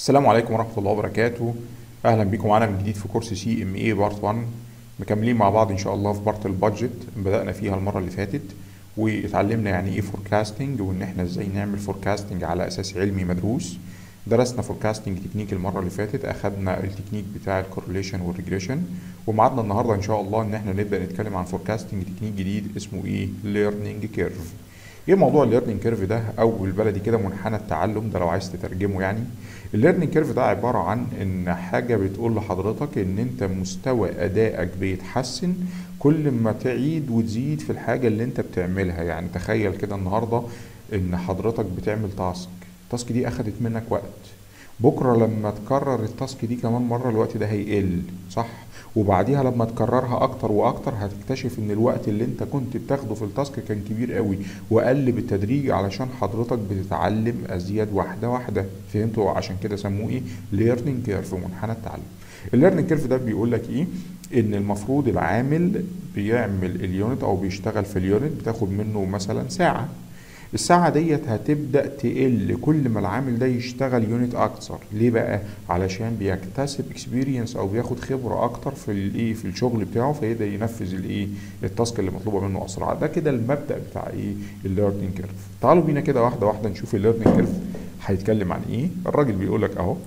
السلام عليكم ورحمة الله وبركاته أهلا بكم معانا من جديد في كورس سي ام اي بارت 1 مكملين مع بعض إن شاء الله في بارت البادجت بدأنا فيها المرة اللي فاتت واتعلمنا يعني ايه فوركاستنج وان احنا ازاي نعمل فوركاستنج على اساس علمي مدروس درسنا فوركاستنج تكنيك المرة اللي فاتت اخدنا التكنيك بتاع الكورليشن والريجريشن ومعادنا النهارده ان شاء الله ان احنا نبدأ نتكلم عن فوركاستنج تكنيك جديد اسمه ايه ليرنينج كيرف ايه موضوع الليرنينج كيرف ده او بالبلدي كده منحنى التعلم ده لو عايز تترجمه يعني الليرنينج كيرف ده عباره عن ان حاجه بتقول لحضرتك ان انت مستوى ادائك بيتحسن كل ما تعيد وتزيد في الحاجه اللي انت بتعملها يعني تخيل كده النهارده ان حضرتك بتعمل تاسك التاسك دي اخدت منك وقت بكره لما تكرر التاسك دي كمان مره الوقت ده هيقل صح وبعديها لما تكررها اكتر واكتر هتكتشف ان الوقت اللي انت كنت بتاخده في التاسك كان كبير قوي وقل بالتدريج علشان حضرتك بتتعلم ازيد واحده واحده فهمتوا عشان كده سموه ايه ليرنينج كيرف منحنى التعلم الليرنينج كيرف ده بيقول لك ايه ان المفروض العامل بيعمل اليونت او بيشتغل في اليونت بتاخد منه مثلا ساعه الساعة ديت هتبدأ تقل كل ما العامل ده يشتغل يونت أكتر، ليه بقى؟ علشان بيكتسب اكسبيرينس أو بياخد خبرة أكتر في الإيه؟ في الشغل بتاعه فيقدر ينفذ الإيه؟ التاسك اللي مطلوبة منه أسرع، ده كده المبدأ بتاع إيه؟ الليرنينج كيرف. تعالوا بينا كده واحدة واحدة نشوف الليرنينج كيرف هيتكلم عن إيه؟ الراجل بيقول لك أهو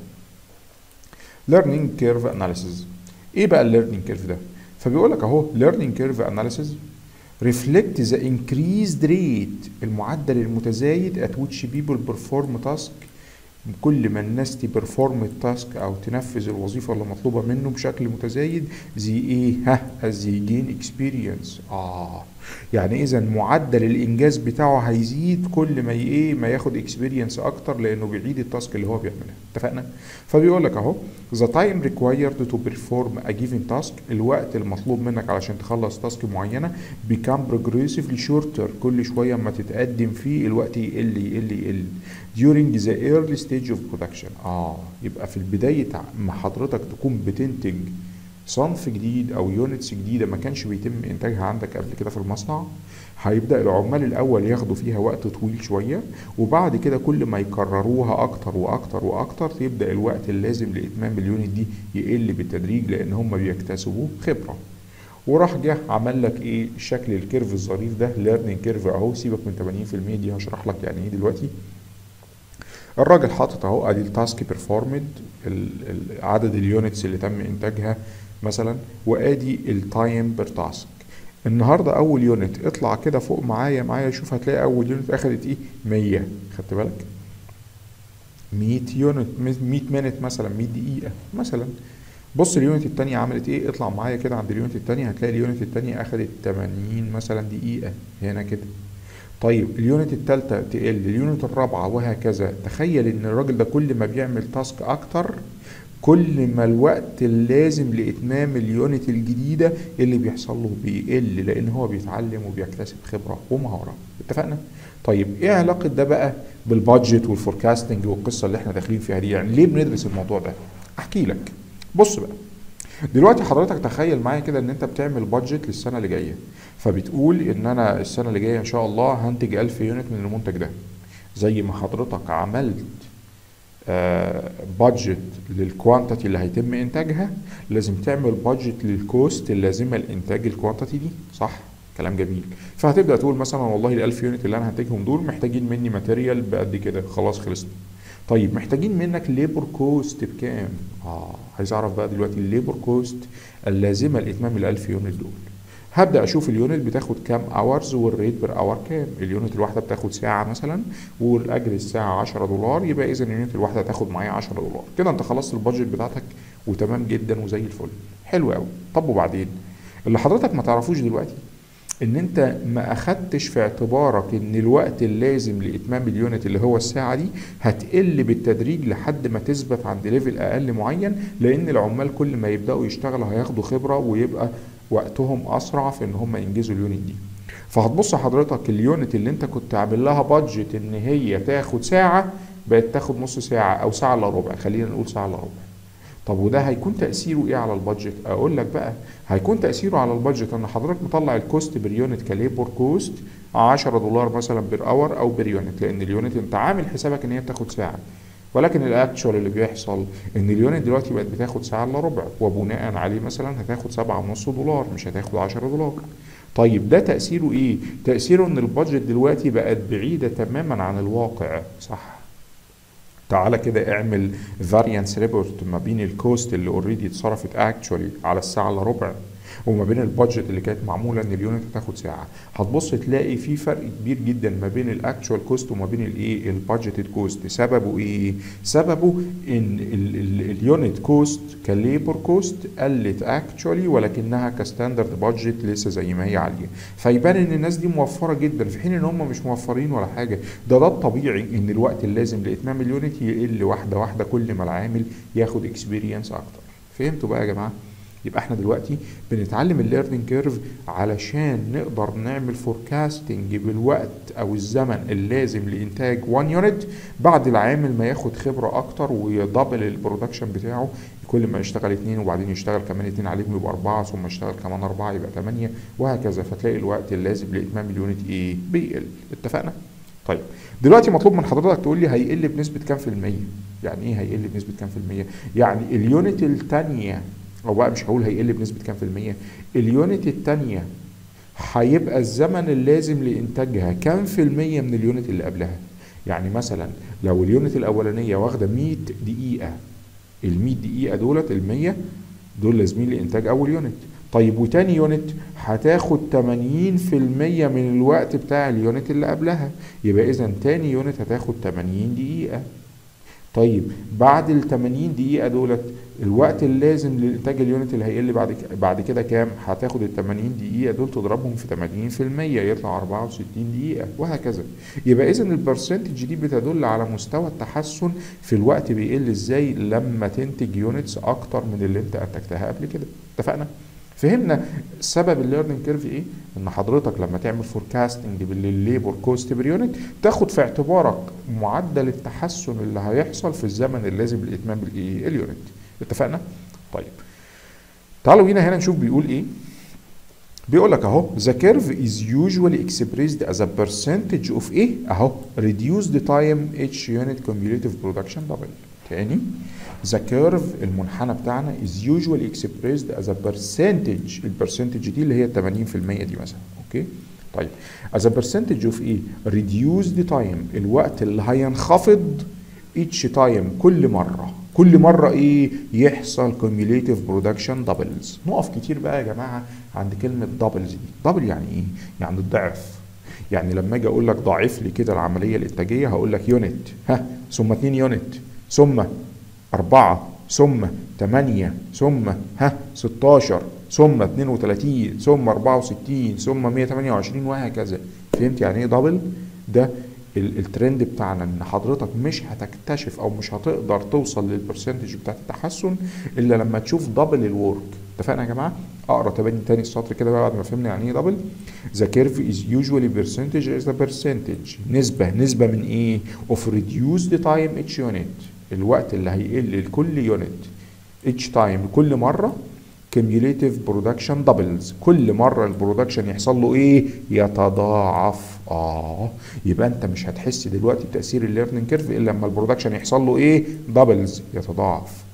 ليرنينج كيرف أناليسيز. إيه بقى الليرنينج كيرف ده؟ فبيقول لك أهو ليرنينج كيرف أناليسيز reflect the increased rate المعدل المتزايد at which people perform task كل ما الناس تبرفورم التاسك او تنفذ الوظيفه اللي مطلوبه منه بشكل متزايد زي ايه ها زي جين اكسبيرينس اه يعني اذا معدل الانجاز بتاعه هيزيد كل ما ايه ما ياخد اكسبيرينس اكتر لانه بيعيد التاسك اللي هو بيعملها اتفقنا فبيقول لك اهو the time required to perform a given task الوقت المطلوب منك علشان تخلص تاسك معينه become progressively shorter كل شويه ما تتقدم فيه الوقت يقل يقل يقل during the early stage of production اه يبقى في البدايه ما حضرتك تكون بتنتج صنف جديد او يونتس جديده ما كانش بيتم انتاجها عندك قبل كده في المصنع هيبدا العمال الاول ياخدوا فيها وقت طويل شويه وبعد كده كل ما يكرروها اكتر واكتر واكتر يبدا الوقت اللازم لاتمام اليونت دي يقل بالتدريج لان هم بيكتسبوا خبره وراح جه عمل لك ايه شكل الكيرف الظريف ده ليرنينج كيرف اهو سيبك من 80% دي هشرح لك يعني ايه دلوقتي الراجل حاطط اهو ادي التاسك بيرفورمد عدد اليونتس اللي تم انتاجها مثلا وادي التايم بير تاسك النهارده اول يونت اطلع كده فوق معايا معايا شوف هتلاقي اول يونت اخدت ايه 100 خدت بالك 100 يونت 100 مينت مثلا 100 دقيقه مثلا بص اليونت التانية عملت ايه اطلع معايا كده عند اليونت التانية هتلاقي اليونت التانية اخدت 80 مثلا دقيقة هنا كده طيب اليونت التالتة تقل اليونت الرابعة وهكذا تخيل ان الراجل ده كل ما بيعمل تاسك اكتر كل ما الوقت اللازم لاتمام اليونت الجديدة اللي بيحصل له بيقل لان هو بيتعلم وبيكتسب خبرة ومهارة اتفقنا طيب ايه علاقة ده بقى بالبادجت والفوركاستنج والقصة اللي احنا داخلين فيها دي يعني ليه بندرس الموضوع ده احكي لك بص بقى دلوقتي حضرتك تخيل معايا كده ان انت بتعمل بادجت للسنه اللي جايه فبتقول ان انا السنه اللي جايه ان شاء الله هنتج 1000 يونت من المنتج ده زي ما حضرتك عملت آه بادجت للكوانتيتي اللي هيتم انتاجها لازم تعمل بادجت للكوست اللازمه لانتاج الكوانتيتي دي صح كلام جميل فهتبدا تقول مثلا والله ال 1000 يونت اللي انا هنتجهم دول محتاجين مني ماتيريال بقد كده خلاص خلصنا طيب محتاجين منك ليبر كوست بكام؟ اه عايز اعرف بقى دلوقتي الليبر كوست اللازمه لاتمام ال 1000 يونت دول. هبدا اشوف اليونت بتاخد كام اورز والريت بير اور كام؟ اليونت الواحده بتاخد ساعه مثلا والاجر الساعه 10 دولار يبقى اذا اليونت الواحده هتاخد معايا 10 دولار، كده انت خلصت البادجت بتاعتك وتمام جدا وزي الفل. حلو قوي، طب وبعدين؟ اللي حضرتك ما تعرفوش دلوقتي ان انت ما اخدتش في اعتبارك ان الوقت اللازم لاتمام اليونت اللي هو الساعه دي هتقل بالتدريج لحد ما تثبت عند ليفل اقل معين لان العمال كل ما يبداوا يشتغلوا هياخدوا خبره ويبقى وقتهم اسرع في ان هم ينجزوا اليونت دي فهتبص حضرتك اليونت اللي انت كنت عامل لها بادجت ان هي تاخد ساعه بقت تاخد نص ساعه او ساعه الا ربع خلينا نقول ساعه الا ربع طب وده هيكون تأثيره ايه على البادجت؟ اقول لك بقى هيكون تأثيره على البادجت ان حضرتك مطلع الكوست بير يونت كليبر كوست 10 دولار مثلا بير اور او بير يونت لان اليونت انت عامل حسابك ان هي بتاخد ساعه ولكن الاكتشوال اللي بيحصل ان اليونت دلوقتي بقت بتاخد ساعه الا ربع وبناء عليه مثلا هتاخد سبعة ونص دولار مش هتاخد 10 دولار طيب ده تاثيره ايه تاثيره ان البادجت دلوقتي بقت بعيده تماما عن الواقع صح تعالى كده اعمل فاريانس ريبورت ما بين الكوست اللي اوريدي اتصرفت اكشولي على الساعه الا ربع وما بين البادجت اللي كانت معموله ان اليونت هتاخد ساعه هتبص تلاقي في فرق كبير جدا ما بين الاكشوال كوست وما بين الايه البادجيتد كوست سببه ايه سببه ان اليونت كوست كليبر كوست قلت اكشولي ولكنها كستاندرد بادجت لسه زي ما هي عاليه فيبان ان الناس دي موفره جدا في حين ان هم مش موفرين ولا حاجه ده ده الطبيعي ان الوقت اللازم لاتمام اليونت يقل واحده واحده كل ما العامل ياخد اكسبيرينس اكتر فهمتوا بقى يا جماعه يبقى احنا دلوقتي بنتعلم الليرنينج كيرف علشان نقدر نعمل فوركاستنج بالوقت او الزمن اللازم لانتاج 1 يونت بعد العامل ما ياخد خبره اكتر ويدبل البرودكشن بتاعه كل ما يشتغل اثنين وبعدين يشتغل كمان اثنين عليهم يبقى اربعه ثم يشتغل كمان اربعه يبقى ثمانيه وهكذا فتلاقي الوقت اللازم لاتمام اليونت ايه بيقل اتفقنا؟ طيب دلوقتي مطلوب من حضرتك تقول لي هيقل بنسبه كام في الميه؟ يعني ايه هيقل بنسبه كام في الميه؟ يعني اليونت الثانيه او بقى مش هقول هيقل بنسبه كام في الميه اليونت الثانيه هيبقى الزمن اللازم لانتاجها كام في الميه من اليونت اللي قبلها يعني مثلا لو اليونت الاولانيه واخده 100 دقيقه ال 100 دقيقه دولت ال 100 دول لازمين لانتاج اول يونت طيب وتاني يونت هتاخد 80% من الوقت بتاع اليونت اللي قبلها يبقى اذا تاني يونت هتاخد 80 دقيقه طيب بعد ال 80 دقيقة دولت الوقت اللازم لإنتاج اليونت اللي هيقل بعد بعد كده كام؟ هتاخد ال 80 دقيقة دول تضربهم في 80% يطلع 64 دقيقة وهكذا. يبقى إذا البرسنتج دي بتدل على مستوى التحسن في الوقت بيقل إزاي لما تنتج يونتس أكتر من اللي أنت أنتجتها قبل كده. اتفقنا؟ فهمنا سبب الليرنينج كيرف ايه؟ ان حضرتك لما تعمل فوركاستنج بالليبر كوست بير يونت تاخد في اعتبارك معدل التحسن اللي هيحصل في الزمن اللازم لاتمام الايه؟ اليونت. اتفقنا؟ طيب. تعالوا بينا هنا نشوف بيقول ايه؟ بيقول لك اهو the curve is usually expressed as a percentage of ايه؟ اهو reduced time each unit cumulative production double. تاني the curve المنحنى بتاعنا is usually expressed as a percentage البرسنتج دي اللي هي 80% دي مثلا اوكي طيب as a percentage of ايه reduced time الوقت اللي هينخفض each time كل مره كل مره ايه يحصل cumulative production doubles نقف كتير بقى يا جماعه عند كلمه doubles دي دبل يعني ايه يعني الضعف يعني لما اجي اقول لك ضاعف لي كده العمليه الانتاجيه هقول لك يونت ها ثم 2 يونت ثم أربعة ثم ثمانية ثم ها 16 ثم 32 ثم 64 ثم 128 وهكذا فهمت يعني ايه دبل ده الترند بتاعنا ان حضرتك مش هتكتشف او مش هتقدر توصل للبرسنتج بتاعت التحسن الا لما تشوف دبل الورك اتفقنا يا جماعه اقرا تاني تاني السطر كده بعد ما فهمنا يعني ايه دبل ذا كيرف از يوجوالي برسنتج از ذا برسنتج نسبه نسبه من ايه اوف ريديوسد تايم اتش يونت الوقت اللي هيقل لكل يونت اتش تايم كل مره cumulative production doubles كل مرة البرودكشن يحصل له ايه يتضاعف اه يبقى انت مش هتحس دلوقتي بتأثير الليرنينج كيرف الا لما البرودكشن يحصل له ايه دبلز يتضاعف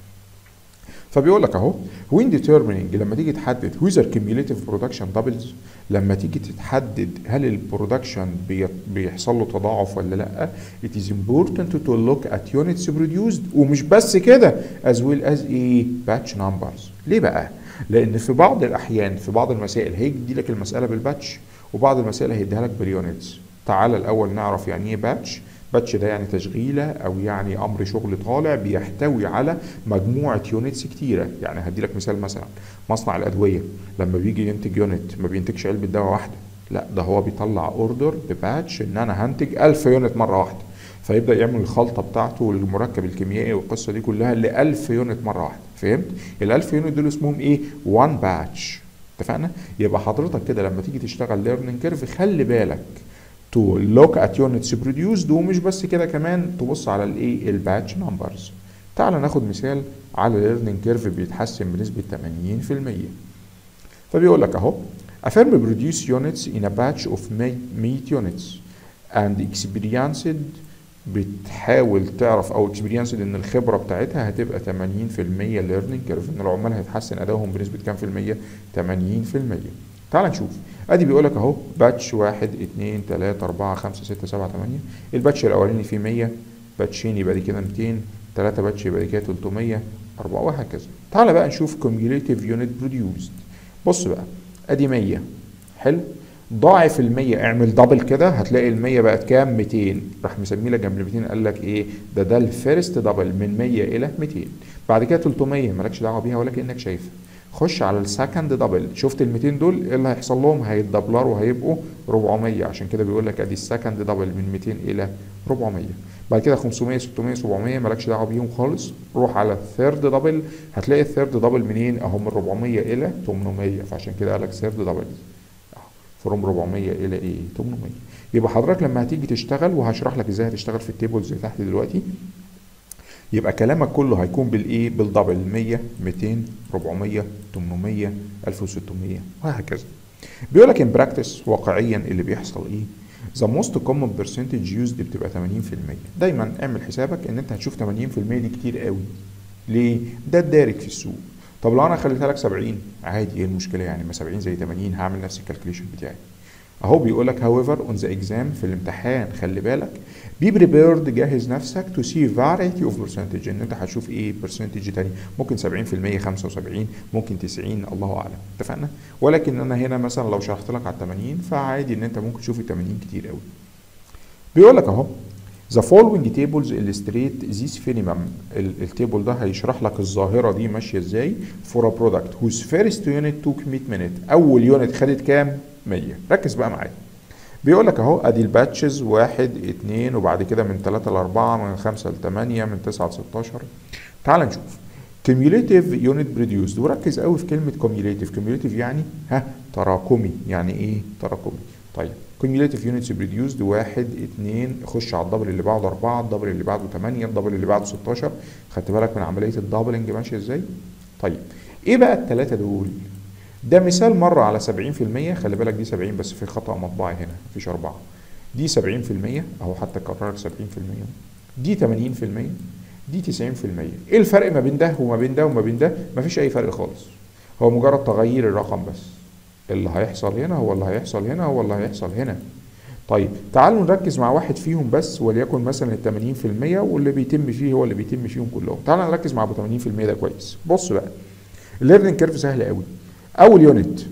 فبيقول لك اهو when determining لما تيجي تحدد whether cumulative production doubles لما تيجي تتحدد هل البرودكشن بيحصل له تضاعف ولا لا it is important to look at units produced ومش بس كده as well as a batch numbers ليه بقى لان في بعض الاحيان في بعض المسائل هيدي لك المساله بالباتش وبعض المسائل هيديها لك باليونتس تعال الاول نعرف يعني ايه باتش باتش ده يعني تشغيله او يعني امر شغل طالع بيحتوي على مجموعه يونتس كتيره يعني هدي لك مثال مثلا مصنع الادويه لما بيجي ينتج يونت ما بينتجش علبه دواء واحده لا ده هو بيطلع اوردر بباتش ان انا هنتج 1000 يونت مره واحده فيبدا يعمل الخلطه بتاعته والمركب الكيميائي والقصه دي كلها ل 1000 يونت مره واحده فهمت ال 1000 يونت دول اسمهم ايه 1 باتش اتفقنا يبقى حضرتك كده لما تيجي تشتغل ليرنينج كيرف خلي بالك تو لوك ات يونتس بروديوسد ومش بس كده كمان تبص على الايه الباتش نمبرز تعال ناخد مثال على ليرنينج كيرف بيتحسن بنسبه 80% فبيقول لك اهو A firm produce units in a batch of 100 units and experienced بتحاول تعرف او اكسبيرينس ان الخبره بتاعتها هتبقى 80% ليرنينج كيرف ان العمال هيتحسن ادائهم بنسبه كام في الميه 80% تعال نشوف ادي بيقول لك اهو باتش 1 2 3 4 5 6 7 8 الباتش الاولاني فيه 100 باتشين يبقى دي كده 200 3 باتش يبقى دي كده 300 4 وهكذا تعال بقى نشوف كوميوليتيف يونت بروديوسد بص بقى ادي 100 حلو ضاعف ال 100 اعمل دبل كده هتلاقي ال 100 بقت كام 200 راح مسمي لك جنب ال 200 قال لك ايه ده ده الفيرست دبل من 100 الى 200 بعد كده 300 مالكش دعوه بيها ولا كانك شايفها خش على السكند دبل شفت ال 200 دول ايه اللي هيحصل لهم هيتدبلروا وهيبقوا 400 عشان كده بيقول لك ادي السكند دبل من 200 الى 400 بعد كده 500 600 700 مالكش دعوه بيهم خالص روح على الثيرد دبل هتلاقي الثيرد دبل منين اهو من 400 الى 800 فعشان كده قال لك ثيرد دبل فروم 400 الى ايه 800 يبقى حضرتك لما هتيجي تشتغل وهشرح لك ازاي هتشتغل في التيبلز اللي تحت دلوقتي يبقى كلامك كله هيكون بالايه بالدبل 100 200 400 800 1600 وهكذا بيقول لك ان براكتس واقعيا اللي بيحصل ايه ذا موست كومن برسنتج يوزد بتبقى 80% دايما اعمل حسابك ان انت هتشوف 80% دي كتير قوي ليه ده الدارج في السوق طب لو انا خليتها لك 70 عادي ايه المشكله يعني ما 70 زي 80 هعمل نفس الكالكوليشن بتاعي اهو بيقول لك however on the exam في الامتحان خلي بالك be prepared جهز نفسك to see variety of percentage ان انت هتشوف ايه برسنتج تاني ممكن 70% 75 ممكن 90 الله اعلم اتفقنا ولكن انا هنا مثلا لو شرحت لك على 80 فعادي ان انت ممكن تشوف ال 80 كتير قوي بيقول لك اهو The following tables illustrate this phenomenon التيبل ده هيشرح لك الظاهرة دي ماشية ازاي for a product whose first unit took 100 minute أول يونت خدت كام؟ 100 ركز بقى معايا بيقول لك اهو ادي الباتشز واحد اتنين وبعد كده من 3 ل 4 من 5 ل 8 من 9 ل 16 تعال نشوف cumulative unit produced وركز قوي في كلمة cumulative cumulative يعني ها تراكمي يعني ايه تراكمي طيب cumulative units produced واحد اتنين خش على الدبل اللي بعده أربعة الدبل اللي بعده 8 الدبل اللي بعده 16 خدت بالك من عملية الدبلنج ماشية ازاي؟ طيب ايه بقى الثلاثة دول؟ ده مثال مرة على 70% خلي بالك دي 70 بس في خطأ مطبعي هنا مفيش أربعة دي 70% أهو حتى كررت 70% دي 80% دي 90% ايه الفرق ما بين ده وما بين ده وما بين ده؟ مفيش أي فرق خالص هو مجرد تغيير الرقم بس اللي هيحصل هنا هو اللي هيحصل هنا هو اللي هيحصل هنا طيب تعالوا نركز مع واحد فيهم بس وليكن مثلا ال 80% واللي بيتم فيه هو اللي بيتم فيهم كلهم تعالوا نركز مع ابو 80% ده كويس بص بقى الليرنينج كيرف سهل قوي اول يونت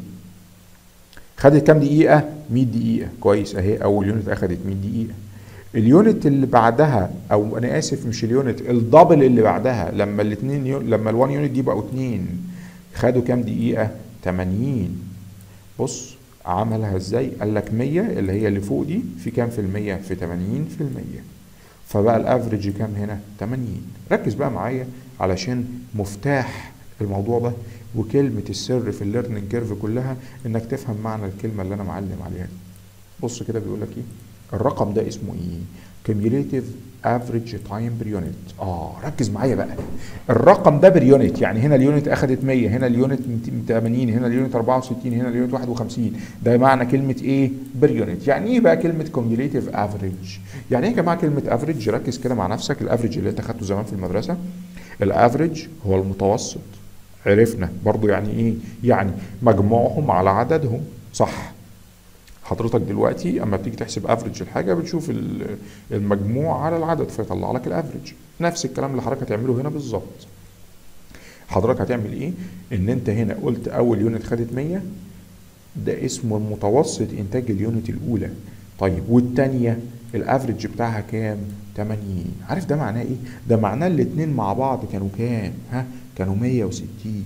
خدت كام دقيقه 100 دقيقه كويس اهي اول يونت اخدت 100 دقيقه اليونت اللي بعدها او انا اسف مش اليونت الدبل اللي بعدها لما الاثنين لما ال1 يونت دي بقوا 2 خدوا كام دقيقه 80 بص عملها ازاي قال لك 100 اللي هي اللي فوق دي في كام في المية في 80 في المية فبقى الافريج كام هنا 80 ركز بقى معايا علشان مفتاح الموضوع ده وكلمة السر في الليرنينج كيرف كلها انك تفهم معنى الكلمة اللي انا معلم عليها دي بص كده بيقول لك ايه الرقم ده اسمه ايه cumulative average time per unit اه ركز معايا بقى الرقم ده باليونت يعني هنا اليونت اخذت 100 هنا اليونت 80 هنا اليونت 64 هنا اليونت 51 ده معنى كلمه ايه باليونت يعني ايه بقى كلمه cumulative average يعني ايه يا جماعه كلمه average ركز كده مع نفسك الافريج اللي انت خدته زمان في المدرسه الافريج هو المتوسط عرفنا برضو يعني ايه يعني مجموعهم على عددهم صح حضرتك دلوقتي اما بتيجي تحسب افريج الحاجه بتشوف المجموع على العدد فيطلع لك الافريج نفس الكلام اللي حضرتك هتعمله هنا بالظبط حضرتك هتعمل ايه ان انت هنا قلت اول يونت خدت 100 ده اسمه المتوسط انتاج اليونت الاولى طيب والثانيه الافريج بتاعها كام 80 عارف ده معناه ايه ده معناه الاثنين مع بعض كانوا كام ها كانوا 160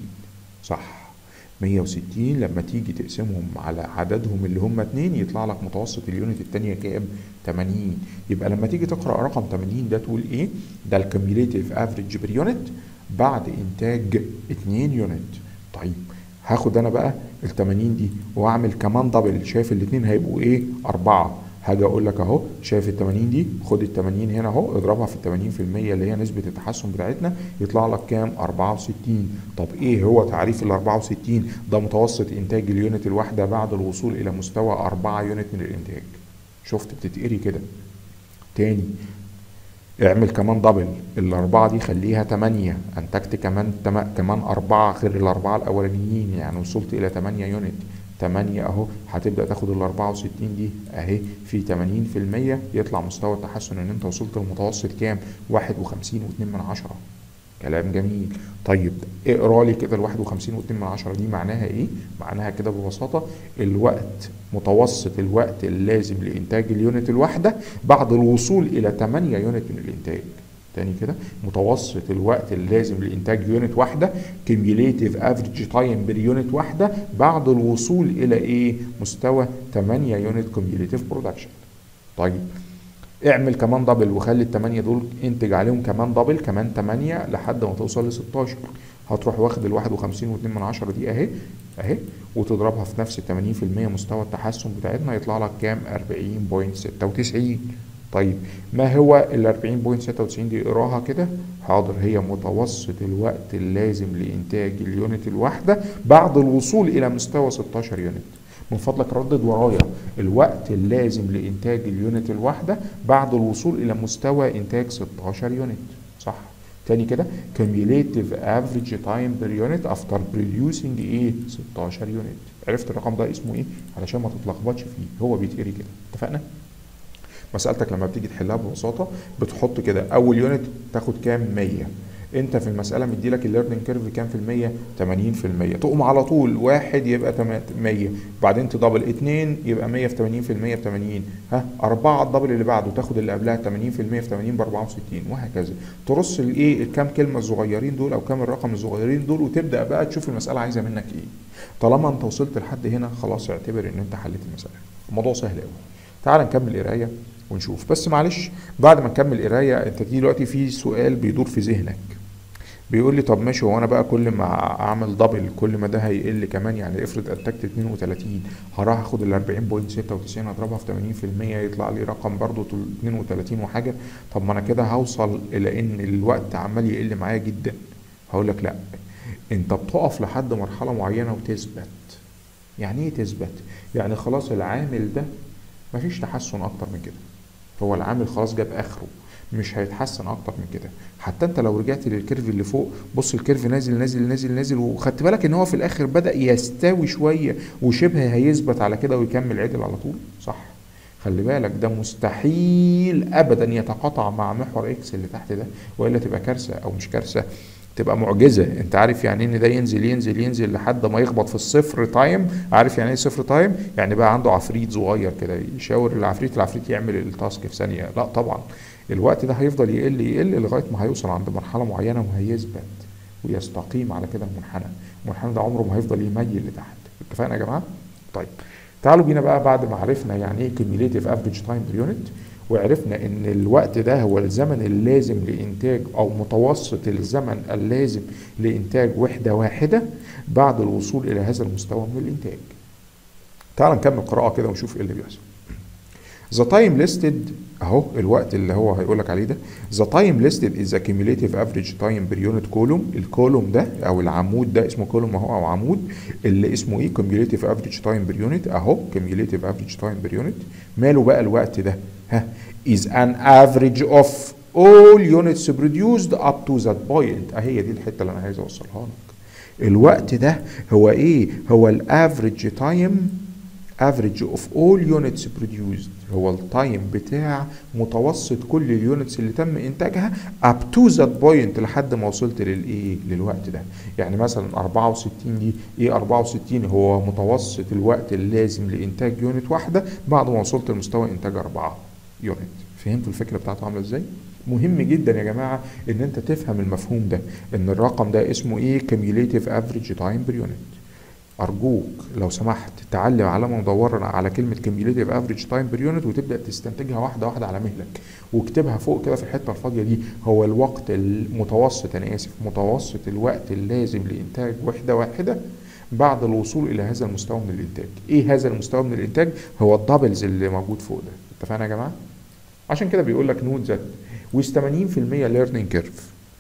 صح 160 لما تيجي تقسمهم على عددهم اللي هم اتنين يطلع لك متوسط اليونت التانية كام 80 يبقى لما تيجي تقرا رقم 80 ده تقول ايه ده الكوميوليتيف افريج بير يونت بعد انتاج 2 يونت طيب هاخد انا بقى ال 80 دي واعمل كمان دبل شايف الاثنين هيبقوا ايه أربعة هاجي اقول لك اهو شايف ال 80 دي خد ال 80 هنا اهو اضربها في ال 80% اللي هي نسبه التحسن بتاعتنا يطلع لك كام 64 طب ايه هو تعريف ال 64 ده متوسط انتاج اليونت الواحده بعد الوصول الى مستوى 4 يونت من الانتاج شفت بتتقري كده تاني اعمل كمان دبل الأربعة دي خليها تمانية أنتجت كمان تم... كمان أربعة غير الأربعة الأولانيين يعني وصلت إلى تمانية يونت تمانية أهو هتبدأ تاخد الأربعة وستين دي أهي في تمانين في المية يطلع مستوى التحسن إن أنت وصلت لمتوسط كام؟ واحد وخمسين واتنين من عشرة كلام جميل طيب اقرا لي كده ال 51 و2 من عشرة دي معناها ايه؟ معناها كده ببساطه الوقت متوسط الوقت اللازم لانتاج اليونت الواحده بعد الوصول الى 8 يونت من الانتاج. تاني كده متوسط الوقت اللازم لانتاج يونت واحده كيميوليتيف افريج تايم بير يونت واحده بعد الوصول الى ايه؟ مستوى 8 يونت كيميوليتيف برودكشن. طيب اعمل كمان دبل وخلي التمانية دول انتج عليهم كمان دبل كمان تمانية لحد ما توصل ل 16 هتروح واخد ال 51 واتنين من عشرة دي اهي اهي وتضربها في نفس ال 80% مستوى التحسن بتاعتنا يطلع لك كام 40.96 طيب ما هو ال 40.96 دي اقراها كده حاضر هي متوسط الوقت اللازم لانتاج اليونت الواحده بعد الوصول الى مستوى 16 يونت من فضلك ردد ورايا الوقت اللازم لإنتاج اليونت الواحدة بعد الوصول إلى مستوى إنتاج 16 يونت صح تاني كده cumulative average time per unit after producing ايه 16 يونت عرفت الرقم ده اسمه ايه علشان ما تتلخبطش فيه هو بيتقري كده اتفقنا مسألتك لما بتيجي تحلها ببساطة بتحط كده أول يونت تاخد كام 100 انت في المساله مديلك الليرنينج كيرف كام في الميه 80% تقوم على طول واحد يبقى 100 بعدين تدبل اتنين يبقى 100 في 80% ب 80 ها أربعة الدبل اللي بعده تاخد اللي قبلها 80% في 80 ب 64 وهكذا ترص الايه الكام كلمه الصغيرين دول او كام الرقم الصغيرين دول وتبدا بقى تشوف المساله عايزه منك ايه طالما انت وصلت لحد هنا خلاص اعتبر ان انت حليت المساله الموضوع سهل قوي تعال نكمل قرايه ونشوف بس معلش بعد ما نكمل قرايه انت دلوقتي في سؤال بيدور في ذهنك بيقول لي طب ماشي هو انا بقى كل ما اعمل دبل كل ما ده هيقل كمان يعني افرض انتجت 32 هروح اخد ال 40.96 اضربها في 80% يطلع لي رقم برضو 32 وحاجه طب ما انا كده هوصل الى ان الوقت عمال يقل معايا جدا هقول لك لا انت بتقف لحد مرحله معينه وتثبت يعني ايه تثبت يعني خلاص العامل ده مفيش تحسن اكتر من كده هو العامل خلاص جاب اخره مش هيتحسن اكتر من كده حتى انت لو رجعت للكيرف اللي فوق بص الكيرف نازل نازل نازل نازل وخدت بالك ان هو في الاخر بدا يستوي شويه وشبه هيثبت على كده ويكمل عدل على طول صح خلي بالك ده مستحيل ابدا يتقاطع مع محور اكس اللي تحت ده والا تبقى كارثه او مش كارثه تبقى معجزه انت عارف يعني ان ده ينزل ينزل ينزل لحد ما يخبط في الصفر تايم عارف يعني ايه صفر تايم يعني بقى عنده عفريت صغير كده يشاور العفريت العفريت يعمل التاسك في ثانيه لا طبعا الوقت ده هيفضل يقل يقل لغايه ما هيوصل عند مرحله معينه وهيثبت ويستقيم على كده المنحنى المنحنى ده عمره ما هيفضل يميل لتحت اتفقنا يا جماعه طيب تعالوا بينا بقى بعد ما عرفنا يعني ايه كيميوليتيف افريج تايم بير يونت وعرفنا ان الوقت ده هو الزمن اللازم لانتاج او متوسط الزمن اللازم لانتاج وحده واحده بعد الوصول الى هذا المستوى من الانتاج تعال نكمل قراءه كده ونشوف ايه اللي بيحصل The time listed اهو الوقت اللي هو هيقول لك عليه ده The time listed is the cumulative average time per unit column الكولوم ده او العمود ده اسمه كولوم اهو او عمود اللي اسمه ايه cumulative average time per unit اهو cumulative average time per unit ماله بقى الوقت ده ها is an average of all units produced up to that point اهي دي الحته اللي انا عايز اوصلها لك الوقت ده هو ايه هو الافريج تايم average of all units produced هو التايم بتاع متوسط كل اليونتس اللي تم انتاجها up to that point لحد ما وصلت للايه للوقت ده يعني مثلا 64 دي ايه 64 هو متوسط الوقت اللازم لانتاج يونت واحده بعد ما وصلت لمستوى انتاج 4 يونت فهمتوا الفكره بتاعته عامله ازاي مهم جدا يا جماعه ان انت تفهم المفهوم ده ان الرقم ده اسمه ايه cumulative average time per unit ارجوك لو سمحت تعلم علامه مدوره على كلمه كيميوليتيف افريج تايم بير يونت وتبدا تستنتجها واحده واحده على مهلك واكتبها فوق كده في الحته الفاضيه دي هو الوقت المتوسط انا اسف متوسط الوقت اللازم لانتاج وحده واحده بعد الوصول الى هذا المستوى من الانتاج ايه هذا المستوى من الانتاج هو الدبلز اللي موجود فوق ده اتفقنا يا جماعه عشان كده بيقول لك نوت ذات with 80% learning curve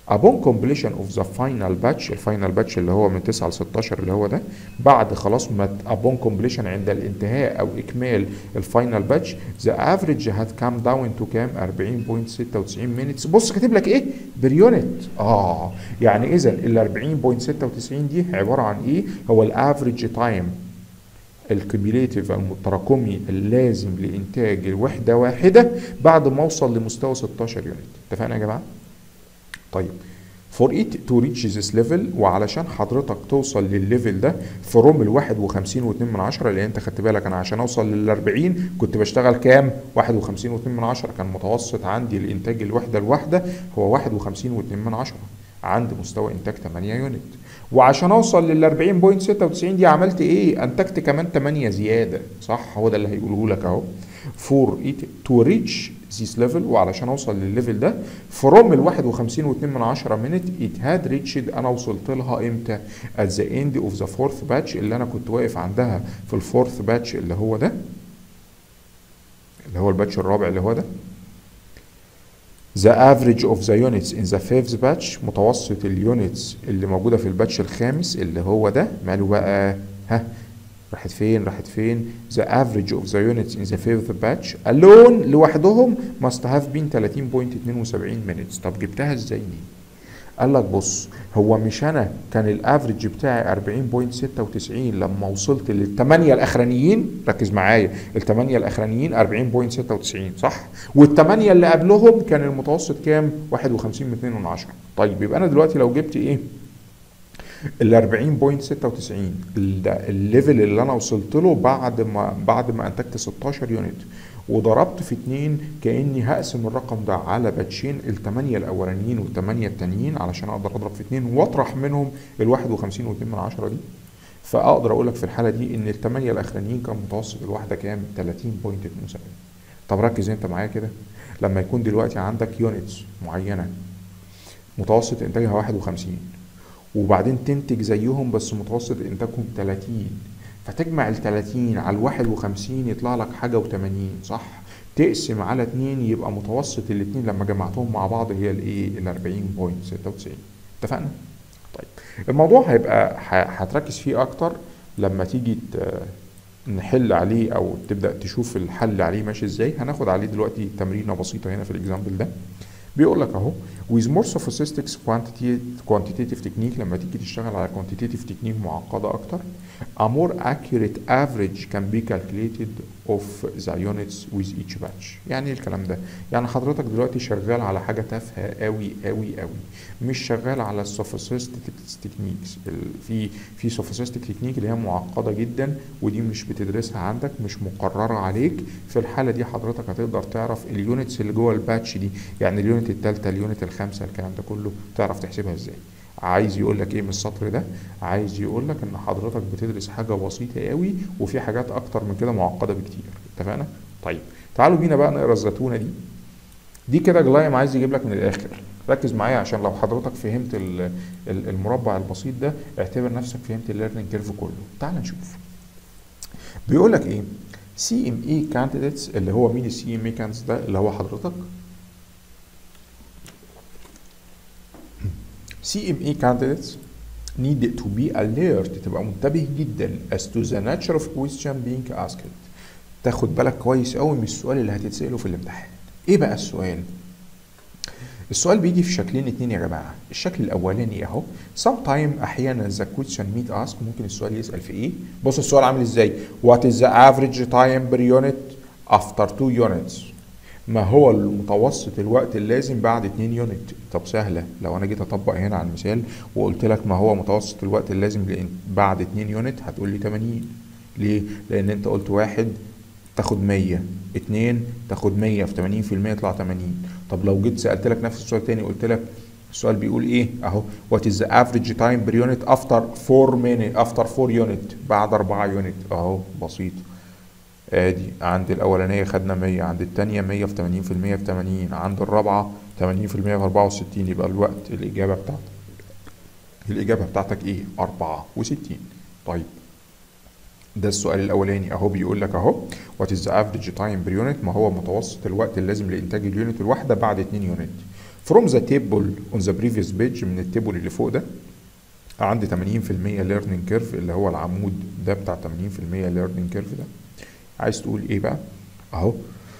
upon completion of the final batch الفاينل باتش اللي هو من 9 ل 16 اللي هو ده بعد خلاص ما upon completion عند الانتهاء او اكمال الفاينل باتش the average had come down to كام 40.96 minutes بص كاتب لك ايه بريونت اه يعني اذا ال 40.96 دي عباره عن ايه هو الافريج تايم الكوميوليتيف التراكمي اللازم لانتاج وحده واحده بعد ما اوصل لمستوى 16 يونت اتفقنا يا جماعه طيب for it to reach this level وعلشان حضرتك توصل للليفل ده فروم ال 51 و2 من عشرة لان انت خدت بالك انا عشان اوصل لل 40 كنت بشتغل كام 51 و2 من عشرة كان متوسط عندي الانتاج الوحده الواحده هو 51 و2 من عشرة عند مستوى انتاج 8 يونت وعشان اوصل لل 40.96 دي عملت ايه انتجت كمان 8 زياده صح هو ده اللي هيقوله لك اهو for it to reach this level وعلشان اوصل للليفل ده from ال 51 و2 من 10 minute it had reached انا وصلت لها امتى at the end of the fourth batch اللي انا كنت واقف عندها في الفورث باتش اللي هو ده اللي هو الباتش الرابع اللي هو ده The average of the units in the fifth batch متوسط اليونتس اللي موجودة في الباتش الخامس اللي هو ده ماله بقى ها راحت فين راحت فين the average of the units in the fifth batch alone لوحدهم must have been 30.72 minutes طب جبتها ازاي دي قال لك بص هو مش انا كان الافريج بتاعي 40.96 لما وصلت للثمانيه الاخرانيين ركز معايا الثمانيه الاخرانيين 40.96 صح والثمانيه اللي قبلهم كان المتوسط كام 51 من 2 من 10 طيب يبقى انا دلوقتي لو جبت ايه ال 40.96 الليفل اللي انا وصلت له بعد ما بعد ما انتجت 16 يونت وضربت في اتنين كاني هقسم الرقم ده على باتشين الثمانيه الاولانيين والثمانيه التانيين علشان اقدر اضرب في اتنين واطرح منهم ال 51 و2 من 10 دي فاقدر اقول لك في الحاله دي ان الثمانيه الاخرانيين كان متوسط الواحده كام 30.72 طب ركز انت معايا كده لما يكون دلوقتي عندك يونتس معينه متوسط انتاجها 51 وبعدين تنتج زيهم بس متوسط انتاجهم 30 فتجمع ال 30 على ال 51 يطلع لك حاجه و80 صح؟ تقسم على 2 يبقى متوسط الاثنين لما جمعتهم مع بعض هي الايه؟ ال 40.96 اتفقنا؟ طيب الموضوع هيبقى هتركز فيه اكتر لما تيجي نحل عليه او تبدا تشوف الحل عليه ماشي ازاي هناخد عليه دلوقتي تمرينه بسيطه هنا في الاكزامبل ده بيقول لك اهو with more sophisticated quantitative, quantitative technique لما تيجي تشتغل على quantitative technique معقدة أكتر a more accurate average can be calculated of the units with each batch يعني الكلام ده يعني حضرتك دلوقتي شغال على حاجة تافهة قوي قوي قوي مش شغال على sophisticated techniques في في sophisticated technique اللي هي معقدة جدا ودي مش بتدرسها عندك مش مقررة عليك في الحالة دي حضرتك هتقدر تعرف اليونتس اللي جوه الباتش دي يعني اليونت التالتة اليونت الخامسة الكلام ده كله تعرف تحسبها ازاي عايز يقول لك ايه من السطر ده عايز يقول لك ان حضرتك بتدرس حاجه بسيطه قوي وفي حاجات اكتر من كده معقده بكتير اتفقنا طيب تعالوا بينا بقى نقرا الزتونه دي دي كده جلايم عايز يجيب لك من الاخر ركز معايا عشان لو حضرتك فهمت المربع البسيط ده اعتبر نفسك فهمت الليرنينج كيرف كله تعال نشوف بيقول لك ايه سي ام اي كانديديتس اللي هو مين السي ام اي كانديديتس ده اللي هو حضرتك CME candidates need to be alert تبقى منتبه جدا as to the nature of question being asked تاخد بالك كويس قوي من السؤال اللي هتتسأله في الامتحان ايه بقى السؤال السؤال بيجي في شكلين اتنين يا جماعة الشكل الأولاني أهو sometime أحيانا the question meet ask ممكن السؤال يسأل في إيه بص السؤال عامل إزاي what is the average time per unit after two units ما هو المتوسط الوقت اللازم بعد 2 يونت طب سهلة لو انا جيت اطبق هنا على المثال وقلت لك ما هو متوسط الوقت اللازم بعد 2 يونت هتقول لي 80 ليه لان انت قلت واحد تاخد 100 اتنين تاخد 100 في 80% يطلع 80 طب لو جيت سألت لك نفس السؤال تاني قلت لك السؤال بيقول ايه اهو what is the average time per unit after 4 minute after 4 unit بعد 4 يونت اهو بسيط ادي عند الاولانيه خدنا 100 عند الثانيه 100 في 80% في 80 عند الرابعه 80% في 64 يبقى الوقت الاجابه بتاعتك الاجابه بتاعتك ايه 64 طيب ده السؤال الاولاني اهو بيقول لك اهو وات از افريج تايم بير يونت ما هو متوسط الوقت اللازم لانتاج اليونت الواحده بعد 2 يونت from the table on the previous page من التيبل اللي فوق ده عندي 80% learning curve اللي هو العمود ده بتاع 80% learning curve ده عايز تقول ايه بقى اهو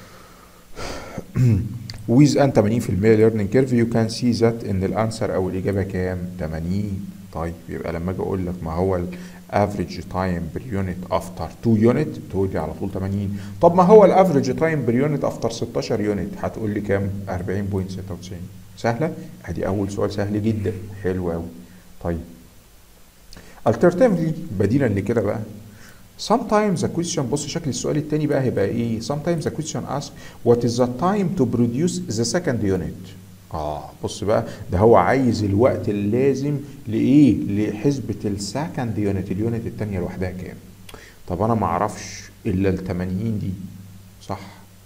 with an 80% learning curve you can see that ان الانسر او الاجابه كام 80 طيب يبقى لما اجي اقول لك ما هو الافريج تايم بير يونت افتر 2 يونت تقول لي على طول 80 طب ما هو الافريج تايم بير يونت افتر 16 يونت هتقول لي كام 40.96 سهله ادي اول سؤال سهل جدا حلو قوي طيب alternatively بديلا لكده بقى sometimes the question بص شكل السؤال التاني بقى هيبقى ايه sometimes the question asks what is the time to produce the second unit اه بص بقى ده هو عايز الوقت اللازم لايه لحسبة السكند يونت اليونت التانية لوحدها كام طب انا ما اعرفش الا ال 80 دي صح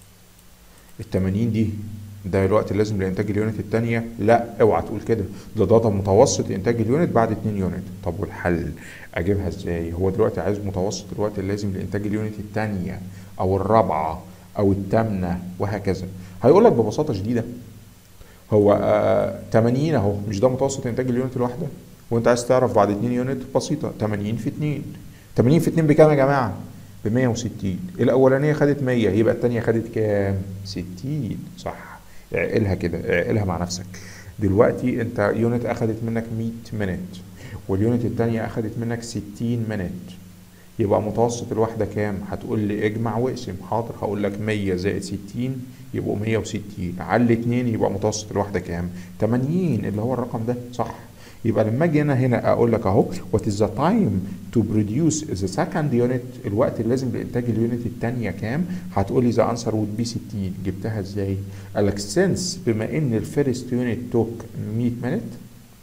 ال 80 دي ده الوقت اللازم لانتاج اليونت الثانيه لا اوعى تقول كده ده ده متوسط انتاج اليونت بعد 2 يونت طب والحل اجيبها ازاي هو دلوقتي عايز متوسط الوقت اللازم لانتاج اليونت الثانيه او الرابعه او الثامنه وهكذا هيقول لك ببساطه شديده هو آه 80 اهو مش ده متوسط انتاج اليونت الواحده وانت عايز تعرف بعد 2 يونت بسيطه 80 في 2 80 في 2 بكام يا جماعه ب 160 الاولانيه خدت 100 يبقى الثانيه خدت كام 60 صح اعقلها كده اعقلها مع نفسك دلوقتي انت يونت اخدت منك 100 مينت واليونت الثانيه اخدت منك 60 مينت يبقى متوسط الواحدة كام؟ هتقول لي اجمع واقسم حاضر هقول لك 100 زائد 60 يبقوا 160 على الاتنين يبقى متوسط الواحدة كام؟ 80 اللي هو الرقم ده صح يبقى لما اجي انا هنا اقول لك اهو what is the time to produce the second unit الوقت اللازم لانتاج اليونت الثانيه كام هتقول لي the answer would be 60 جبتها ازاي قال لك since بما ان الفيرست يونت توك 100 minute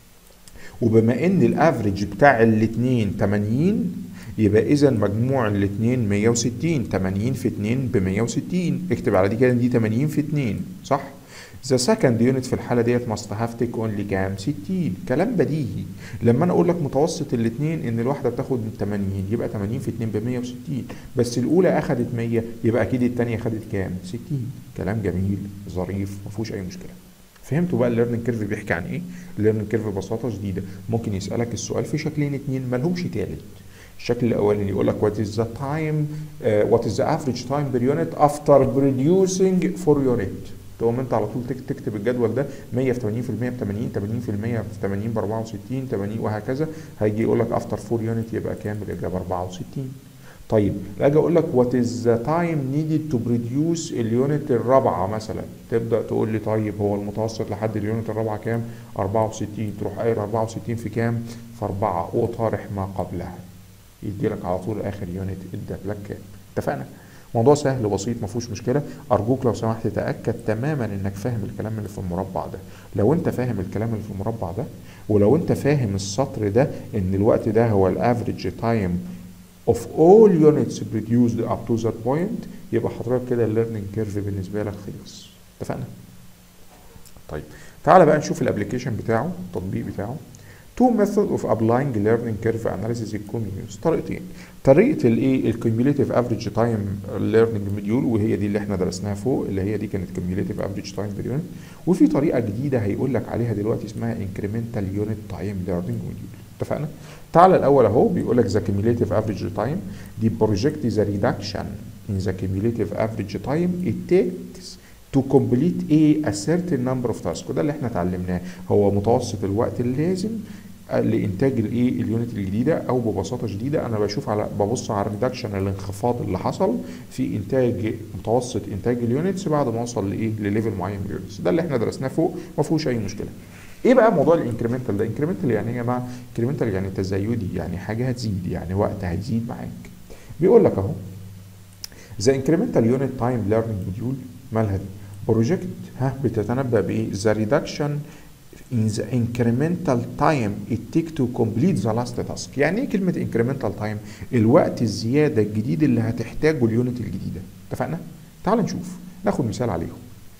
وبما ان الافريج بتاع الاثنين 80 يبقى اذا مجموع الاثنين 160 80 في 2 ب 160 اكتب على دي كده دي 80 في 2 صح ذا سكند يونت في الحاله ديت ماست هاف تيك اونلي كام 60 كلام بديهي لما انا اقول لك متوسط الاثنين ان الواحده بتاخد 80 يبقى 80 في 2 ب 160 بس الاولى اخذت 100 يبقى اكيد الثانيه خدت كام 60 كلام جميل ظريف ما فيهوش اي مشكله فهمتوا بقى الليرنينج كيرف بيحكي عن ايه الليرنينج كيرف ببساطه شديده ممكن يسالك السؤال في شكلين اتنين مالهمش تالت الشكل الاولاني يقول لك what is the time uh, what is the average time per unit after producing for unit تقوم انت على طول تكتب الجدول ده 100 في 80% ب 80 80% في 80 ب 64 80 وهكذا هيجي يقول لك افتر 4 يونت يبقى كام الاجابه 64 طيب اجي اقول لك وات از ذا تايم نيدد تو بروديوس اليونت الرابعه مثلا تبدا تقول لي طيب هو المتوسط لحد اليونت الرابعه كام 64 تروح قايل 64 في كام في 4 وطارح ما قبلها يدي لك على طول اخر يونت ادى لك كام اتفقنا موضوع سهل بسيط ما فيهوش مشكله ارجوك لو سمحت تاكد تماما انك فاهم الكلام اللي في المربع ده لو انت فاهم الكلام اللي في المربع ده ولو انت فاهم السطر ده ان الوقت ده هو الافريج تايم of all units produced up to that point يبقى حضرتك كده الليرنينج كيرف بالنسبه لك خلص اتفقنا طيب تعالى بقى نشوف الابلكيشن بتاعه التطبيق بتاعه two method of applying learning curve analysis in continuous طريقتين طريقه الايه الكوميوليتيف افريج تايم ليرنينج موديول وهي دي اللي احنا درسناها فوق اللي هي دي كانت كوميوليتيف افريج تايم بير يونت وفي طريقه جديده هيقول لك عليها دلوقتي اسمها انكريمنتال يونت تايم ليرنينج موديول اتفقنا تعالى الاول اهو بيقول لك ذا كوميوليتيف افريج تايم دي بروجكت ذا ريدكشن in the cumulative average time it takes to complete a, a certain number of tasks وده اللي احنا اتعلمناه هو متوسط الوقت اللازم لانتاج الايه اليونت الجديده او ببساطه شديده انا بشوف على ببص على الريدكشن الانخفاض اللي حصل في انتاج متوسط انتاج اليونتس بعد ما اوصل لايه لليفل معين من اليونتس ده اللي احنا درسناه فوق ما فيهوش اي مشكله ايه بقى موضوع الانكريمنتال ده انكريمنتال يعني ايه يا جماعه انكريمنتال يعني تزايدي يعني حاجه هتزيد يعني وقت هتزيد معاك بيقول لك اهو ذا انكريمنتال يونت تايم ليرنينج موديول مالها دي بروجكت ها بتتنبأ بايه ذا ريدكشن in the incremental time it take to complete the last task يعني ايه كلمة incremental time الوقت الزيادة الجديد اللي هتحتاجه اليونت الجديدة اتفقنا تعال نشوف ناخد مثال عليهم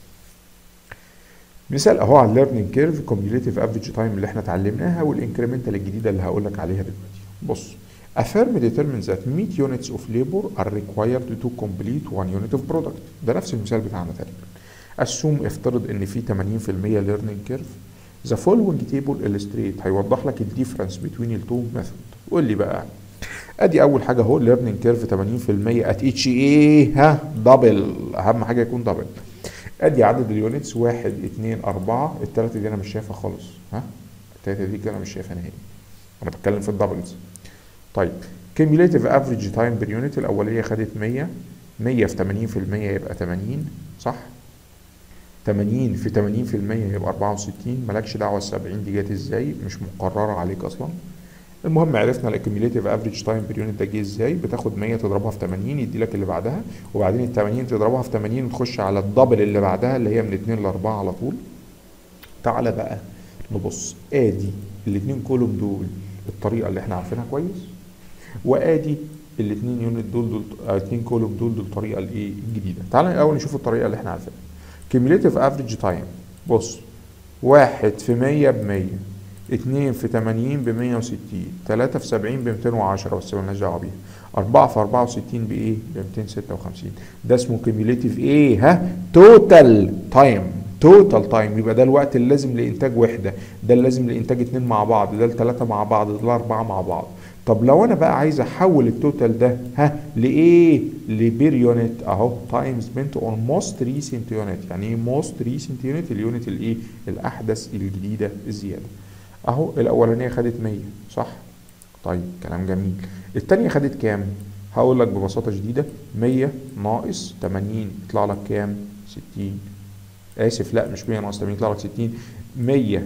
مثال اهو على الليرنينج كيرف كوميوليتيف افريج تايم اللي احنا اتعلمناها والانكريمنتال الجديده اللي هقول لك عليها دلوقتي بص A firm determines that 100 units of labor are required to complete one unit of product ده نفس المثال بتاعنا تقريبا assume افترض ان في 80% learning curve the following table illustrate هيوضح لك الديفرنس between التو ميثود قول لي بقى ادي اول حاجه اهو learning curve 80% at each ايه ها دبل اهم حاجه يكون دبل ادي عدد اليونتس واحد اتنين اربعة التلاتة دي انا مش شايفها خالص ها التلاتة دي انا مش شايفها نهائي انا بتكلم في الدبلز طيب cumulative average time per unit الاولية خدت 100 100 في 80% يبقى 80 صح 80 في 80% يبقى 64 مالكش دعوة ال 70 دي جت ازاي مش مقررة عليك اصلا المهم عرفنا الاكيوميليتيف افريج تايم بير يونت ده جه ازاي بتاخد 100 تضربها في 80 يدي لك اللي بعدها وبعدين ال 80 تضربها في 80 وتخش على الدبل اللي بعدها اللي هي من 2 ل 4 على طول تعالى بقى نبص ادي الاثنين كولوم دول الطريقه اللي احنا عارفينها كويس وادي الاثنين يونت دول دول الاثنين كولوم دول دول الطريقه الايه الجديده تعالى الاول نشوف الطريقه اللي احنا عارفينها كيميليتيف افريج تايم بص واحد في 100 ب 100 2 في 80 ب 160 3 في 70 ب 210 بس مالناش دعوه بيها 4 في 64 بايه؟ ب 256 ده اسمه كيميوليتيف ايه ها؟ توتال تايم توتال تايم يبقى ده الوقت اللازم لانتاج وحده ده اللازم لانتاج اتنين مع بعض ده الثلاثه مع بعض ده الاربعه مع بعض طب لو انا بقى عايز احول التوتال ده ها لايه لبير يونت اهو تايم سبنت اون موست ريسنت يونت يعني ايه موست ريسنت يونت اليونت الايه الاحدث الجديده الزياده اهو الاولانيه خدت 100 صح طيب كلام جميل الثانيه خدت كام هقول لك ببساطه شديده 100 ناقص 80 يطلع لك كام 60 اسف لا مش 100 ناقص 80 يطلع لك 60 100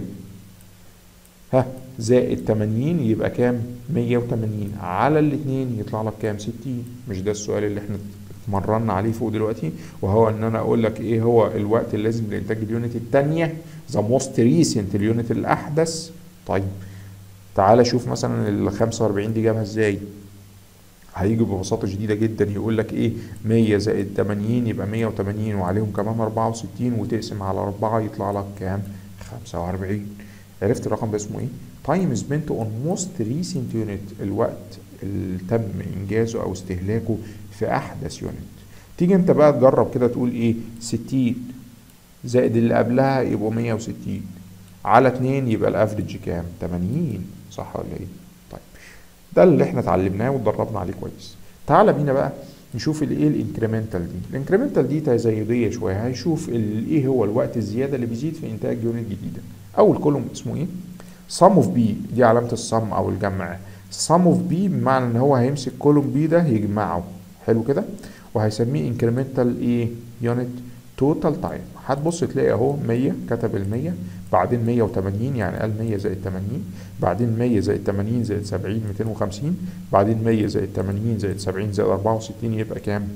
ها زائد 80 يبقى كام 180 على الاثنين يطلع لك كام 60 مش ده السؤال اللي احنا اتمرنا عليه فوق دلوقتي وهو ان انا اقول لك ايه هو الوقت اللازم لانتاج اليونت الثانيه ذا موست ريسنت اليونت الاحدث طيب تعالى شوف مثلا ال 45 دي جابها ازاي هيجي ببساطة شديدة جدا يقول لك ايه 100 زائد 80 يبقى 180 وعليهم كمان 64 وتقسم على 4 يطلع لك كام 45 عرفت الرقم ده اسمه ايه تايم سبنت اون موست ريسنت يونت الوقت اللي تم انجازه او استهلاكه في احدث يونت تيجي انت بقى تجرب كده تقول ايه 60 زائد اللي قبلها يبقوا 160 على 2 يبقى الافريج كام 80 صح ولا ايه طيب ده اللي احنا اتعلمناه واتدربنا عليه كويس تعالى بينا بقى نشوف الايه الانكريمنتال دي الانكريمنتال دي تزايديه شويه هيشوف ايه هو الوقت الزياده اللي بيزيد في انتاج يونت جديده اول كولوم اسمه ايه sum of b دي علامه الصم او الجمع sum of b بمعنى ان هو هيمسك كولوم b ده يجمعه حلو كده وهيسميه انكريمنتال ايه يونت توتال تايم هتبص تلاقي اهو 100 كتب ال 100 بعدين 180 يعني قال 100 زائد 80 بعدين 100 زائد 80 زائد 70 250 بعدين 100 زائد 80 زائد 70 زائد 64 يبقى كام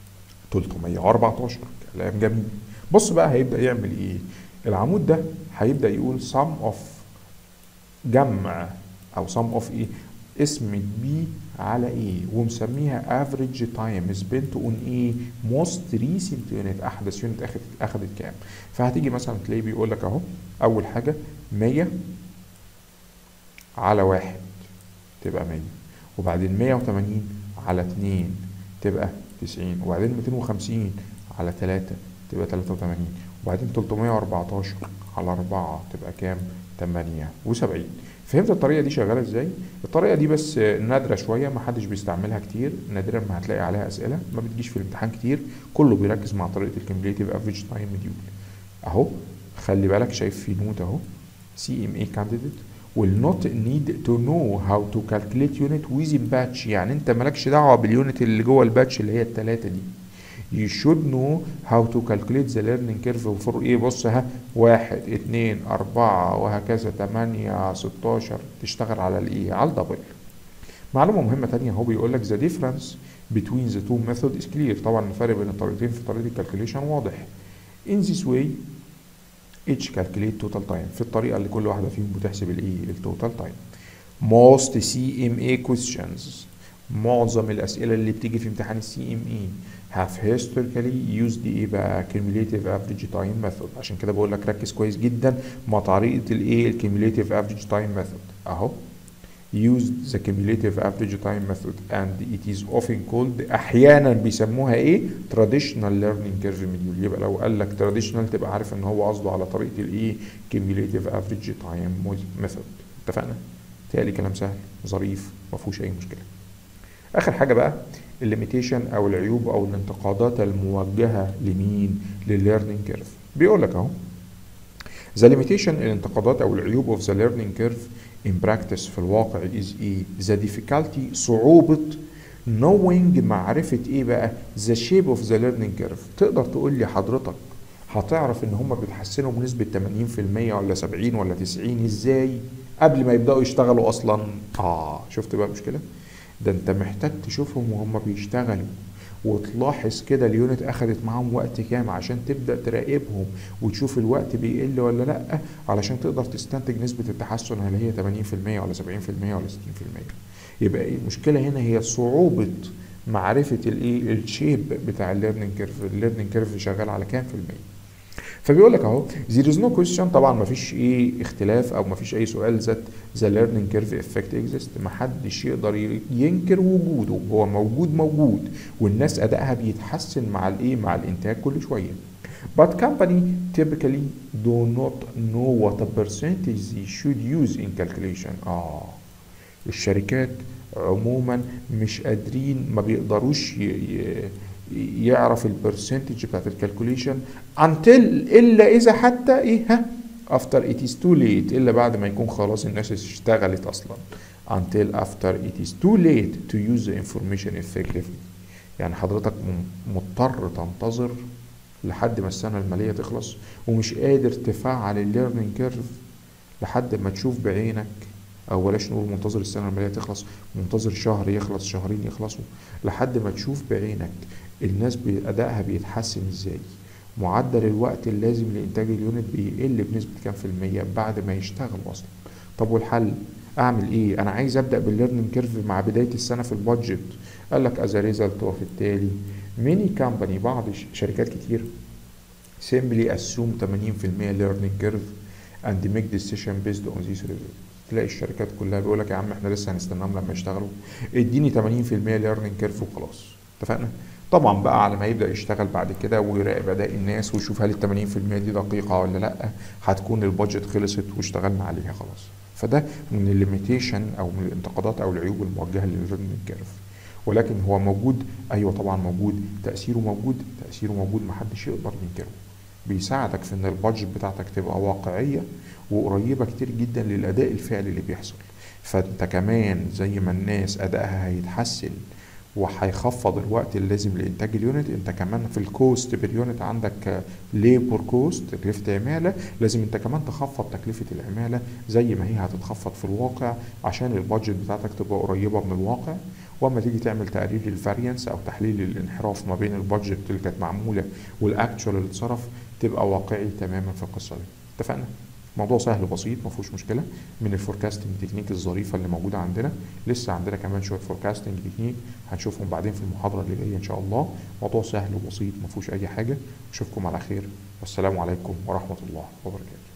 314 كلام جميل بص بقى هيبدا يعمل ايه العمود ده هيبدا يقول sum of جمع او sum of ايه اسم بي على ايه ومسميها average time spent on ايه most recent unit احدث يونت اخدت اخدت كام فهتيجي مثلا تلاقيه بيقول لك اهو اول حاجه 100 على واحد تبقى 100 وبعدين 180 على 2 تبقى 90 وبعدين 250 على 3 تبقى 83 وبعدين 314 على 4 تبقى كام 78 فهمت الطريقه دي شغاله ازاي الطريقه دي بس نادره شويه ما حدش بيستعملها كتير نادرا ما هتلاقي عليها اسئله ما بتجيش في الامتحان كتير كله بيركز مع طريقه الكومبليتيف افريج تايم مديول اهو خلي بالك شايف في نوت اهو سي ام اي كانديديت will not need to know how to calculate unit within batch يعني انت مالكش دعوه باليونت اللي جوه الباتش اللي هي الثلاثه دي you should know how to calculate the learning curve for ايه بص ها واحد اتنين اربعة وهكذا تمانية ستاشر تشتغل على الايه على الدبل معلومة مهمة تانية هو بيقول لك the difference between the two method is clear طبعا الفرق بين الطريقتين في طريقة الكالكوليشن واضح in this way each calculate total time في الطريقة اللي كل واحدة فيهم بتحسب الايه التوتال تايم most CMA questions معظم الأسئلة اللي بتيجي في امتحان السي ام اي have historically used ايه بقى cumulative average time method عشان كده بقول لك ركز كويس جدا مع طريقة الايه الcumulative average time method اهو used the cumulative average time method and it is often called احيانا بيسموها ايه traditional learning curve module يبقى لو قال لك traditional تبقى عارف ان هو قصده على طريقه الايه cumulative average time method اتفقنا تالي كلام سهل ظريف ما فيهوش اي مشكله اخر حاجه بقى الليميتيشن او العيوب او الانتقادات الموجهه لمين للليرنينج كيرف بيقول لك اهو The limitation الانتقادات او العيوب of the learning curve in practice في الواقع is ايه؟ The difficulty صعوبة knowing معرفة ايه بقى؟ The shape of the learning curve تقدر تقول لي حضرتك هتعرف ان هم بيتحسنوا بنسبة 80% ولا 70 ولا 90 ازاي؟ قبل ما يبدأوا يشتغلوا اصلا اه شفت بقى المشكلة؟ ده انت محتاج تشوفهم وهم بيشتغلوا وتلاحظ كده اليونت اخدت معاهم وقت كام عشان تبدا تراقبهم وتشوف الوقت بيقل ولا لا علشان تقدر تستنتج نسبه التحسن هل هي 80% ولا 70% ولا 60% يبقى ايه المشكله هنا هي صعوبه معرفه الايه الشيب بتاع الليرنينج كيرف الليرنينج كيرف شغال على كام في الميه فبيقول لك اهو there is no question طبعا ما فيش ايه اختلاف او ما فيش اي سؤال ذات the learning curve effect exist ما حدش يقدر ينكر وجوده هو موجود موجود والناس ادائها بيتحسن مع الايه مع الانتاج كل شويه But company typically do not know what a percentage they should use in calculation. آه الشركات عموما مش قادرين ما بيقدروش ي... ي... يعرف البرسنتج بتاعت الكالكوليشن until الا اذا حتى ايه ها after it is too late الا بعد ما يكون خلاص الناس اشتغلت اصلا until after it is too late to use the information effectively يعني حضرتك مضطر تنتظر لحد ما السنة المالية تخلص ومش قادر تفعل الليرنينج كيرف لحد ما تشوف بعينك او بلاش نقول منتظر السنة المالية تخلص منتظر شهر يخلص شهرين يخلصوا لحد ما تشوف بعينك الناس بأدائها بيتحسن ازاي معدل الوقت اللازم لإنتاج اليونت بيقل بنسبة كام في المية بعد ما يشتغل أصلا طب والحل أعمل إيه؟ أنا عايز أبدأ بالليرنينج كيرف مع بداية السنة في البادجت قال لك از ريزلت وفي التالي ميني كامباني بعض شركات كتير simply assume 80% learning curve and make decision based on this result تلاقي الشركات كلها بيقول لك يا عم احنا لسه هنستناهم لما يشتغلوا اديني 80% ليرنينج كيرف وخلاص اتفقنا طبعا بقى على ما يبدا يشتغل بعد كده ويراقب اداء الناس ويشوف هل ال 80% دي دقيقه ولا لا هتكون البادجت خلصت واشتغلنا عليها خلاص فده من الليميتيشن او من الانتقادات او العيوب الموجهه للليرنينج كيرف ولكن هو موجود ايوه طبعا موجود تاثيره موجود تاثيره موجود محدش يقدر ينكره بيساعدك في ان البادجت بتاعتك تبقى واقعيه وقريبه كتير جدا للاداء الفعلي اللي بيحصل فانت كمان زي ما الناس ادائها هيتحسن وهيخفض الوقت اللازم لانتاج اليونت انت كمان في الكوست بير يونت عندك ليبر كوست تكلفه عماله لازم انت كمان تخفض تكلفه العماله زي ما هي هتتخفض في الواقع عشان البادجت بتاعتك تبقى قريبه من الواقع واما تيجي تعمل تقرير الفارينس او تحليل الانحراف ما بين البادجت اللي كانت معموله والاكتشوال اللي اتصرف تبقى واقعي تماما في القصه دي اتفقنا موضوع سهل وبسيط ما فيهوش مشكله من الفوركاستنج تكنيك الظريفه اللي موجوده عندنا لسه عندنا كمان شويه فوركاستنج تكنيك هنشوفهم بعدين في المحاضره اللي جايه ان شاء الله موضوع سهل وبسيط ما فيهوش اي حاجه اشوفكم على خير والسلام عليكم ورحمه الله وبركاته